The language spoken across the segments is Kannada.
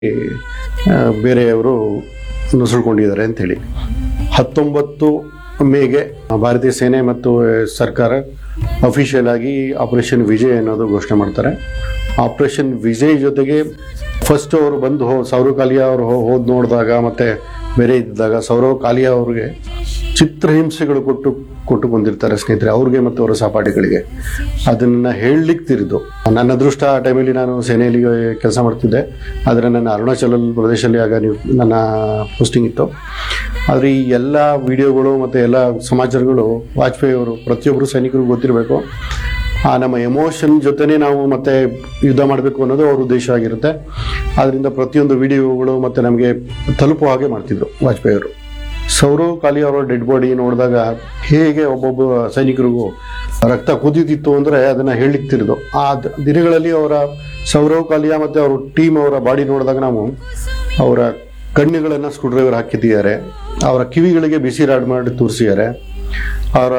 ಆ, ಬೇರೆಯವರು ನುಸುಳ್ಕೊಂಡಿದ್ದಾರೆ ಅಂತೇಳಿ ಹತ್ತೊಂಬತ್ತು ಮೇಗೆ ಭಾರತೀಯ ಸೇನೆ ಮತ್ತು ಸರ್ಕಾರ ಅಫಿಷಿಯಲ್ ಆಗಿ ಆಪರೇಷನ್ ವಿಜಯ್ ಅನ್ನೋದು ಘೋಷಣೆ ಮಾಡ್ತಾರೆ ಆಪರೇಷನ್ ವಿಜಯ್ ಜೊತೆಗೆ ಫಸ್ಟ್ ಅವರು ಬಂದು ಹೋ ಸೌರವ್ ಕಾಲಿಯಾ ಅವರು ಹೋ- ಹೋದ್ ನೋಡಿದಾಗ ಮತ್ತೆ ಬೇರೆ ಇದ್ದಾಗ ಸೌರವ್ ಕಾಲಿಯಾ ಅವ್ರಿಗೆ ಚಿತ್ರಹಿಂಸೆಗಳು ಕೊಟ್ಟು ಕೊಟ್ಟು ಬಂದಿರ್ತಾರೆ ಸ್ನೇಹಿತರೆ ಅವ್ರಿಗೆ ಮತ್ತು ಅವರ ಸಹಪಾಠಿಗಳಿಗೆ ಅದನ್ನ ಹೇಳಲಿಕ್ಕೆ ತಿರಿದು ನನ್ನ ಅದೃಷ್ಟ ಆ ಟೈಮಲ್ಲಿ ನಾನು ಸೇನೆಯಲ್ಲಿ ಕೆಲಸ ಮಾಡ್ತಿದ್ದೆ ಆದರೆ ನನ್ನ ಅರುಣಾಚಲ ಪ್ರದೇಶದಲ್ಲಿ ಆಗ ನೀವು ನನ್ನ ಪೋಸ್ಟಿಂಗ್ ಇತ್ತು ಆದರೆ ಈ ಎಲ್ಲ ವಿಡಿಯೋಗಳು ಮತ್ತು ಎಲ್ಲ ಸಮಾಚಾರಗಳು ವಾಜಪೇಯಿ ಅವರು ಪ್ರತಿಯೊಬ್ಬರು ಸೈನಿಕರಿಗೂ ಗೊತ್ತಿರಬೇಕು ಆ ನಮ್ಮ ಎಮೋಷನ್ ಜೊತೆನೇ ನಾವು ಮತ್ತೆ ಯುದ್ಧ ಮಾಡಬೇಕು ಅನ್ನೋದು ಅವ್ರ ಉದ್ದೇಶ ಆಗಿರುತ್ತೆ ಅದರಿಂದ ಪ್ರತಿಯೊಂದು ವಿಡಿಯೋಗಳು ಮತ್ತೆ ನಮಗೆ ತಲುಪುವ ಹಾಗೆ ಮಾಡ್ತಿದ್ರು ವಾಜಪೇಯಿ ಅವರು ಸೌರವ್ ಕಾಲಿ ಅವರ ಡೆಡ್ ಬಾಡಿ ನೋಡಿದಾಗ ಹೇಗೆ ಒಬ್ಬೊಬ್ಬ ಸೈನಿಕರಿಗೂ ರಕ್ತ ಕುದೀತಿತ್ತು ಅಂದರೆ ಅದನ್ನ ಹೇಳಲಿಕ್ಕೆ ತಿರಿದು ಆ ದ- ದಿನಗಳಲ್ಲಿ ಅವರ ಸೌರವ್ ಕಾಲಿಯಾ ಮತ್ತೆ ಅವ್ರ ಟೀಮ್ ಅವರ ಬಾಡಿ ನೋಡಿದಾಗ ನಾವು ಅವರ ಕಣ್ಣುಗಳನ್ನು ಸ್ಕ್ರೂ ಡ್ರೈವರ್ ಹಾಕಿದ್ದಾರೆ ಅವರ ಕಿವಿಗಳಿಗೆ ಬಿಸಿ ರಾಡ್ ಮಾಡಿ ತೋರಿಸಿದ್ದಾರೆ ಅವರ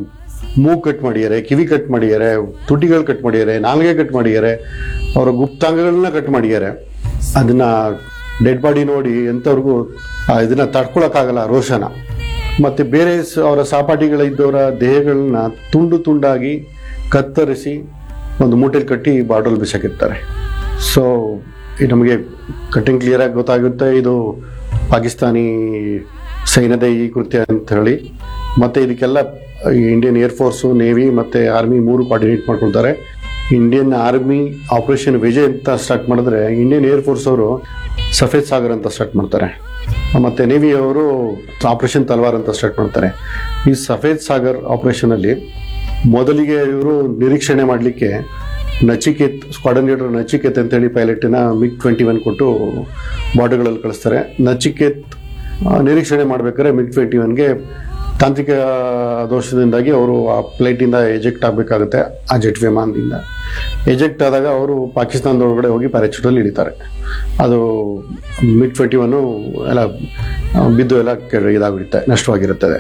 ಮೂಗು ಕಟ್ ಮಾಡಿದ್ದಾರೆ ಕಿವಿ ಕಟ್ ಮಾಡಿದ್ದಾರೆ ತುಟಿಗಳು ಕಟ್ ಮಾಡಿದ್ದಾರೆ ನಾಲ್ಗೆ ಕಟ್ ಮಾಡಿದ್ದಾರೆ ಅವರ ಗುಪ್ತಾಂಗಗಳನ್ನ ಕಟ್ ಮಾಡಿದ್ದಾರೆ ಅದನ್ನ ಡೆಡ್ ಬಾಡಿ ನೋಡಿ ಎಂಥವ್ರಿಗೂ ಆ, ಇದನ್ನ ತಡ್ಕೊಳಕ್ಕಾಗಲ್ಲ ರೋಷನ ಮತ್ತೆ ಬೇರೆ ಸ- ಅವರ ಸಹಪಾಠಿಗಳಿದ್ದವರ ದೇಹಗಳನ್ನ ತುಂಡು ತುಂಡಾಗಿ ಕತ್ತರಿಸಿ ಒಂದು ಮೂಟೆಲಿ ಕಟ್ಟಿ ಬಾಟಲ್ ಬಿಸಾಕಿರ್ತಾರೆ ಸೊ ನಮಗೆ ಕಟಿಂಗ್ ಕ್ಲಿಯರ್ ಆಗಿ ಗೊತ್ತಾಗುತ್ತೆ ಇದು ಪಾಕಿಸ್ತಾನಿ ಸೈನ್ಯದ ಈ ಕೃತ್ಯ ಅಂತ ಹೇಳಿ ಮತ್ತೆ ಇದಕ್ಕೆಲ್ಲ ಇಂಡಿಯನ್ ಏರ್ಫೋರ್ಸು ನೇವಿ ಮತ್ತೆ ಆರ್ಮಿ ಮೂರು ಕೋಆರ್ಡಿನೇಟ್ ಮಾಡ್ಕೊಳ್ತಾರೆ ಇಂಡಿಯನ್ ಆರ್ಮಿ ಆಪರೇಷನ್ ವಿಜಯ್ ಅಂತ ಸ್ಟಾರ್ಟ್ ಮಾಡಿದ್ರೆ ಇಂಡಿಯನ್ ಏರ್ಫೋರ್ಸ್ ಅವರು ಸಫೇದ್ ಸಾಗರ್ ಅಂತ ಸ್ಟಾರ್ಟ್ ಮಾಡ್ತಾರೆ ಮತ್ತೆ ನೇವಿ ಅವರು ಆಪರೇಷನ್ ತಲ್ವಾರ್ ಅಂತ ಸ್ಟಾರ್ಟ್ ಮಾಡ್ತಾರೆ ಈ ಸಫೇದ್ ಸಾಗರ್ ಆಪರೇಷನ್ ಅಲ್ಲಿ ಮೊದಲಿಗೆ ಇವರು ನಿರೀಕ್ಷಣೆ ಮಾಡಲಿಕ್ಕೆ ನಚಿಕೇತ್ ಸ್ಕ್ವಾಡನ್ ಲೀಡರ್ ನಚಿಕೇತ್ ಅಂತೇಳಿ ಪೈಲಟ್ನ ಮಿಗ್ ಟ್ವೆಂಟಿ ಒನ್ ಕೊಟ್ಟು ಬಾರ್ಡರ್ಗಳಲ್ಲಿ ಕಳಿಸ್ತಾರೆ ನಚಿಕೇತ್ ಆ, ನಿರೀಕ್ಷಣೆ ಮಾಡ್ಬೇಕಾದ್ರೆ ಮಿಗ್ ಟ್ವೆಂಟಿ ಒನ್ಗೆ ತಾಂತ್ರಿಕ ದೋಷದಿಂದಾಗಿ ಅವರು ಆ ಫ್ಲೈಟಿಂದ ಎಜೆಕ್ಟ್ ಆಗಬೇಕಾಗುತ್ತೆ ಆ ಜೆಟ್ ವಿಮಾನದಿಂದ ಎಜೆಕ್ಟ್ ಆದಾಗ ಅವರು ಪಾಕಿಸ್ತಾನದ ಒಳಗಡೆ ಹೋಗಿ ಪ್ಯಾರಾಚೂಟಲ್ಲಿ ಇಳಿತಾರೆ ಅದು ಮಿಗ್ ಟ್ವೆಂಟಿ ಒನ್ನು ಎಲ್ಲ ಆ, ಬಿದ್ದು ಎಲ್ಲ ಕೆಳ ಇದಾಗಿರುತ್ತೆ ನಷ್ಟವಾಗಿರುತ್ತದೆ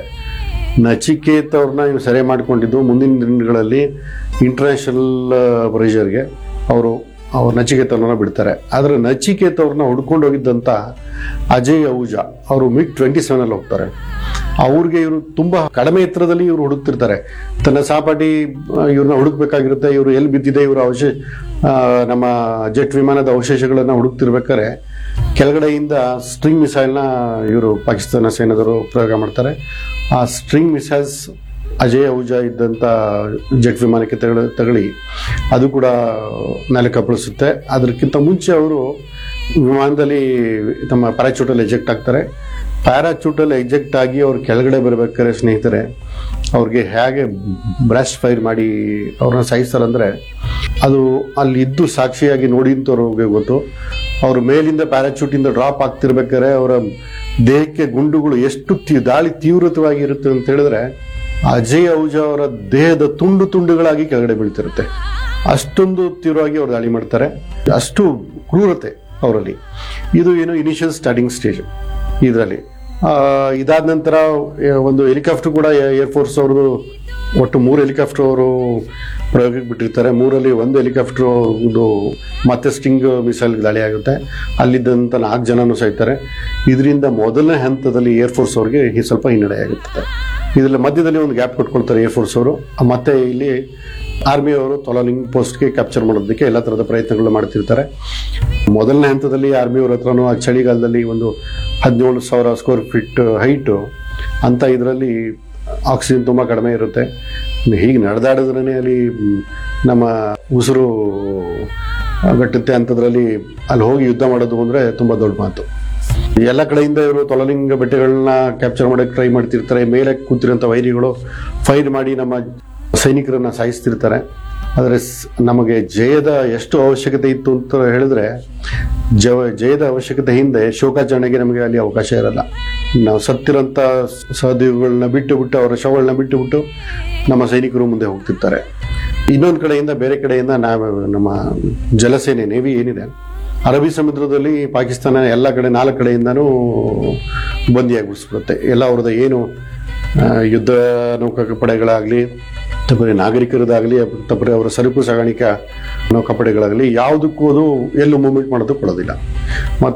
ನಚಿಕೇತ್ ಅವ್ರನ್ನ ಇವ್ರು ಸೆರೆ ಮಾಡಿಕೊಂಡಿದ್ದು ಮುಂದಿನ ದಿನಗಳಲ್ಲಿ ಇಂಟರ್ನ್ಯಾಷನಲ್ ಪ್ರೆಷರ್ಗೆ ಅವರು ಅವ್ರ ನಚಿಕೇತ್ ಅವ್ರನ್ನ ಬಿಡ್ತಾರೆ ಆದರೆ ನಚಿಕೇತ್ ಅವ್ರನ್ನ ಹುಡ್ಕೊಂಡು ಹೋಗಿದ್ದಂಥ ಅಜಯ್ ಅಹುಜಾ ಅವರು ಮಿಗ್ ಟ್ವೆಂಟಿ ಸೆವೆನಲ್ಲಿ ಹೋಗ್ತಾರೆ ಅವ್ರಿಗೆ ಇವರು ತುಂಬಾ ಕಡಿಮೆ ಎತ್ತರದಲ್ಲಿ ಇವರು ಹುಡುಕ್ತಿರ್ತಾರೆ ತನ್ನ ಸಹಪಾಠಿ ಆ, ಇವ್ರನ್ನ ಹುಡುಕ್ಬೇಕಾಗಿರುತ್ತೆ ಇವರು ಎಲ್ಲಿ ಬಿದ್ದಿದೆ ಇವರ ಅವಶೇಷ ಆ, ನಮ್ಮ ಜೆಟ್ ವಿಮಾನದ ಅವಶೇಷಗಳನ್ನ ಹುಡುಕ್ತಿರ್ಬೇಕಾದ್ರೆ ಕೆಳಗಡೆಯಿಂದ ಸ್ಟ್ರಿಂಗ್ ಮಿಸೈಲ್ನ ಇವರು ಪಾಕಿಸ್ತಾನ ಸೇನಾದವರು ಪ್ರಯೋಗ ಮಾಡ್ತಾರೆ ಆ ಸ್ಟ್ರಿಂಗ್ ಮಿಸೈಲ್ಸ್ ಅಜಯ್ ಅಹುಜಾ ಇದ್ದಂಥ ಜೆಟ್ ವಿಮಾನಕ್ಕೆ ತಗಳಿ ತಗಳಿ ಅದು ಕೂಡ ನೆಲಕ್ಕೆ ಅಪ್ಪಳಿಸುತ್ತೆ ಅದಕ್ಕಿಂತ ಮುಂಚೆ ಅವರು ವಿಮಾನದಲ್ಲಿ ತಮ್ಮ ಪ್ಯಾರಾಚೂಟಲ್ಲಿ ಎಜೆಕ್ಟ್ ಆಗ್ತಾರೆ ಪ್ಯಾರಾಚೂಟಲ್ಲಿ ಎಜೆಕ್ಟ್ ಆಗಿ ಅವ್ರು ಕೆಳಗಡೆ ಬರಬೇಕಾದ್ರೆ ಸ್ನೇಹಿತರೆ ಅವ್ರಿಗೆ ಹೇಗೆ ಬ್ರಾಸ್ಟ್ ಫೈರ್ ಮಾಡಿ ಅವ್ರನ್ನ ಸಾಯಿಸ್ತಾರಂದ್ರೆ ಅದು ಅಲ್ಲಿ ಇದ್ದು ಸಾಕ್ಷಿಯಾಗಿ ನೋಡಿಂತವ್ರಿಗೆ ಗೊತ್ತು ಅವ್ರ ಮೇಲಿಂದ ಪ್ಯಾರಾಚೂಟಿಂದ ಡ್ರಾಪ್ ಆಗ್ತಿರ್ಬೇಕಾದ್ರೆ ಅವರ ದೇಹಕ್ಕೆ ಗುಂಡುಗಳು ಎಷ್ಟು ತಿ- ದಾಳಿ ತೀವ್ರತವಾಗಿ ಇರುತ್ತೆ ಅಂತ ಹೇಳಿದ್ರೆ ಅಜಯ್ ಅಹುಜಾ ಅವರ ದೇಹದ ತುಂಡು ತುಂಡುಗಳಾಗಿ ಕೆಳಗಡೆ ಬೀಳ್ತಿರುತ್ತೆ ಅಷ್ಟೊಂದು ತೀವ್ರವಾಗಿ ಅವ್ರು ದಾಳಿ ಮಾಡ್ತಾರೆ ಅಷ್ಟು ಕ್ರೂರತೆ ಅವರಲ್ಲಿ ಇದು ಏನು ಇನಿಷಿಯಲ್ ಸ್ಟಾರ್ಟಿಂಗ್ ಸ್ಟೇಜ್ ಇದರಲ್ಲಿ ಇದಾದ ನಂತರ ಆ, ಒಂದು ಹೆಲಿಕಾಪ್ಟರ್ ಕೂಡ ಏರ್ಫೋರ್ಸ್ ಅವ್ರದ್ದು ಒಟ್ಟು ಮೂರು ಹೆಲಿಕಾಪ್ಟರ್ ಅವರು ಪ್ರಯೋಗಕ್ಕೆ ಬಿಟ್ಟಿರ್ತಾರೆ ಮೂರಲ್ಲಿ ಒಂದು ಹೆಲಿಕಾಪ್ಟರ್ ಒಂದು ಮತ್ತೆ ಸ್ಟಿಂಗ್ ಮಿಸೈಲ್ ದಾಳಿ ಆಗುತ್ತೆ ಅಲ್ಲಿದ್ದಂಥ ನಾಲ್ಕು ಜನನೂ ಸಾಯ್ತಾರೆ ಇದರಿಂದ ಮೊದಲನೇ ಹಂತದಲ್ಲಿ ಏರ್ಫೋರ್ಸ್ ಅವ್ರಿಗೆ ಹಿ- ಸ್ವಲ್ಪ ಹಿನ್ನಡೆ ಆಗುತ್ತದೆ ಇದರಲ್ಲಿ ಮಧ್ಯದಲ್ಲಿ ಒಂದು ಗ್ಯಾಪ್ ಕೊಟ್ಕೊಳ್ತಾರೆ ಏರ್ಫೋರ್ಸ್ ಅವರು ಮತ್ತೆ ಇಲ್ಲಿ ಆರ್ಮಿ ಅವರು ತೊಲಾಲಿಂಗ್ ಪೋಸ್ಟ್ಗೆ ಕ್ಯಾಪ್ಚರ್ ಮಾಡೋದಕ್ಕೆ ಎಲ್ಲ ಥರದ ಪ್ರಯತ್ನಗಳು ಮಾಡ್ತಿರ್ತಾರೆ ಮೊದಲನೇ ಹಂತದಲ್ಲಿ ಆರ್ಮಿ ಅವ್ರ ಹತ್ರನೂ ಆ ಚಳಿಗಾಲದಲ್ಲಿ ಒಂದು ಹದಿನೇಳು ಸಾವಿರ ಸ್ಕ್ವೇರ್ ಫೀಟ್ ಹೈಟು ಅಂತ ಇದರಲ್ಲಿ ಆಕ್ಸಿಜನ್ ತುಂಬ ಕಡಿಮೆ ಇರುತ್ತೆ ಹೀಗೆ ನಡೆದಾಡಿದ್ರೇ ಅಲ್ಲಿ ಮ್, ನಮ್ಮ ಉಸಿರು ಗಟ್ಟುತ್ತೆ ಅಂಥದ್ರಲ್ಲಿ ಅಲ್ಲಿ ಹೋಗಿ ಯುದ್ಧ ಮಾಡೋದು ಅಂದರೆ ತುಂಬ ದೊಡ್ಡ ಮಾತು ಎಲ್ಲ ಕಡೆಯಿಂದ ಇವರು ತೊಲಲಿಂಗ ಬೆಟ್ಟಗಳನ್ನ ಕ್ಯಾಪ್ಚರ್ ಮಾಡೋಕೆ ಟ್ರೈ ಮಾಡ್ತಿರ್ತಾರೆ ಮೇಲೆ ಕೂತಿರೋಂಥ ವೈರಿಗಳು ಫೈರ್ ಮಾಡಿ ನಮ್ಮ ಸೈನಿಕರನ್ನ ಸಾಯಿಸ್ತಿರ್ತಾರೆ ಆದರೆ ಸ್- ನಮಗೆ ಜಯದ ಎಷ್ಟು ಅವಶ್ಯಕತೆ ಇತ್ತು ಅಂತ ಹೇಳಿದ್ರೆ ಜವ ಜಯದ ಅವಶ್ಯಕತೆ ಹಿಂದೆ ಶೋಕಾಚರಣೆಗೆ ನಮಗೆ ಅಲ್ಲಿ ಅವಕಾಶ ಇರಲ್ಲ ನಾವು ಸತ್ತಿರೋಂಥ ಸಹೋದ್ಯೋಗಿಗಳನ್ನ ಬಿಟ್ಟು ಬಿಟ್ಟು ಅವರ ಶವಗಳನ್ನ ಬಿಟ್ಟು ಬಿಟ್ಟು ನಮ್ಮ ಸೈನಿಕರು ಮುಂದೆ ಹೋಗ್ತಿರ್ತಾರೆ ಇನ್ನೊಂದು ಕಡೆಯಿಂದ ಬೇರೆ ಕಡೆಯಿಂದ ನಾವು ನಮ್ಮ ಜಲಸೇನೆ ನೇವಿ ಏನಿದೆ ಅರಬ್ಬಿ ಸಮುದ್ರದಲ್ಲಿ ಪಾಕಿಸ್ತಾನ ಎಲ್ಲ ಕಡೆ ನಾಲ್ಕು ಕಡೆಯಿಂದನೂ ಬಂದಿಯಾಗಿಬಿಡಿಸ್ಬಿಡುತ್ತೆ ಎಲ್ಲ ಅವ್ರದ್ದು ಏನು ಆ, ಯುದ್ಧ ನೌಕಾಪಡೆಗಳಾಗಲಿ ತಪ್ಪರೆ ನಾಗರಿಕರದಾಗಲಿ ತಪ್ಪರೆ ಅವರ ಸರಕು ಸಾಗಾಣಿಕಾ ನೌಕಾಪಡೆಗಳಾಗಲಿ ಯಾವುದಕ್ಕೂ ಅದು ಎಲ್ಲೂ ಮೂವ್ಮೆಂಟ್ ಮಾಡೋದು ಕೊಡೋದಿಲ್ಲ ಮತ್ತು